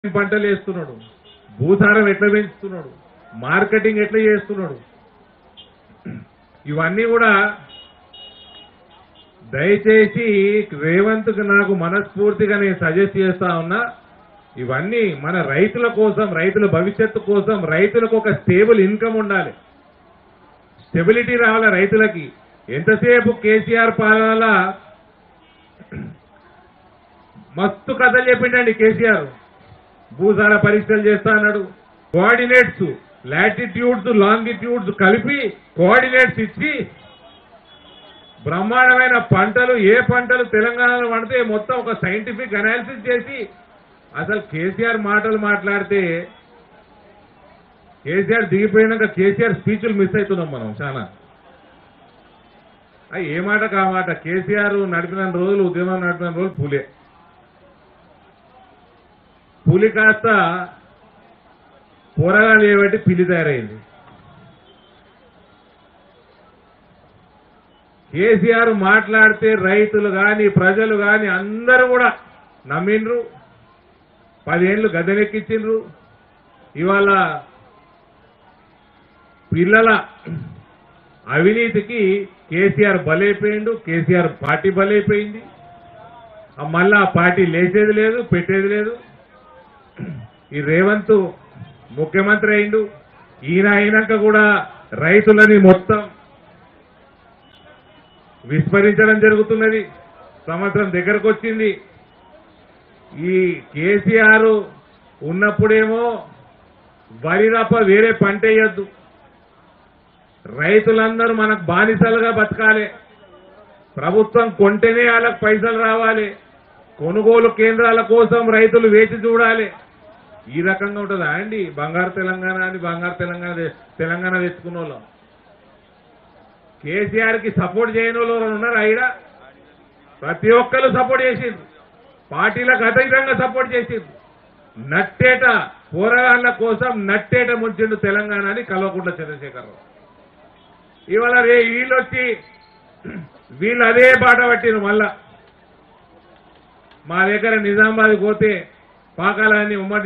పంటలు వేస్తున్నాడు భూసారం ఎట్లా పెంచుతున్నాడు మార్కెటింగ్ ఎట్లా చేస్తున్నాడు ఇవన్నీ కూడా దయచేసి రేవంత్కి నాకు మనస్ఫూర్తిగా నేను సజెస్ట్ చేస్తా ఉన్నా ఇవన్నీ మన రైతుల కోసం రైతుల భవిష్యత్తు కోసం రైతులకు ఒక స్టేబుల్ ఇన్కమ్ ఉండాలి స్టెబిలిటీ రావాలి రైతులకి ఎంతసేపు కేసీఆర్ పాలన మస్తు కథలు చెప్పిండండి కేసీఆర్ భూసార పరీక్షలు చేస్తా అన్నాడు కోఆర్డినేట్స్ లాటిట్యూడ్స్ లాంగిట్యూడ్స్ కలిపి కోఆర్డినేట్స్ ఇచ్చి బ్రహ్మాండమైన పంటలు ఏ పంటలు తెలంగాణలో పండితే మొత్తం ఒక సైంటిఫిక్ అనాలిసిస్ చేసి అసలు కేసీఆర్ మాటలు మాట్లాడితే కేసీఆర్ దిగిపోయినాక కేసీఆర్ స్పీచ్లు మిస్ అవుతున్నాం మనం చాలా అయ్యి ఏ మాట కా మాట కేసీఆర్ నడిపిన రోజులు ఉద్యమం నడిపిన రోజులు పులే పులి కాస్త పోరగాలు చేయబట్టి పిల్లి తయారైంది కేసీఆర్ మాట్లాడితే రైతులు గాని ప్రజలు గాని అందరూ కూడా నమ్మిండ్రు పదేళ్ళు గద్దెనెక్కించిండ్రు ఇవాళ పిల్లల అవినీతికి కేసీఆర్ బలైపోయిండు కేసీఆర్ పార్టీ బలైపోయింది ఆ మళ్ళా ఆ పార్టీ లేచేది లేదు పెట్టేది లేదు ఈ రేవంత్ ముఖ్యమంత్రి అయిండు ఈయన అయినాక కూడా రైతులని మొత్తం విస్మరించడం జరుగుతున్నది సంవత్సరం దగ్గరకు వచ్చింది ఈ కేసీఆర్ ఉన్నప్పుడేమో వరి తప్ప వేరే పంట వేయొద్దు రైతులందరూ మనకు బానిసలుగా బతకాలి ప్రభుత్వం కొంటేనే వాళ్ళకి పైసలు రావాలి కొనుగోలు కేంద్రాల కోసం రైతులు వేచి చూడాలి ఈ రకంగా ఉంటుందా అండి బంగారు తెలంగాణ అని బంగారు తెలంగాణ తె- తెలంగాణ తెచ్చుకున్న వాళ్ళం కేసీఆర్ కి సపోర్ట్ చేయని వాళ్ళు ఎవరైనా ఉన్నారా ఈడ ప్రతి ఒక్కరు సపోర్ట్ చేసిండ్రు పార్టీలకు అతీతంగా సపోర్ట్ చేసిండ్రు నట్టేట పోరగాళ్ల కోసం నట్టేట ముంచిండు తెలంగాణ అని కల్వకుంట్ల చంద్రశేఖరరావు ఇవాళ రే వీళ్ళు వచ్చి వీళ్ళు అదే బాట పట్టిరు మళ్ళా మా దగ్గర నిజామాబాద్ పోతే పాకాలని ఉమ్మడి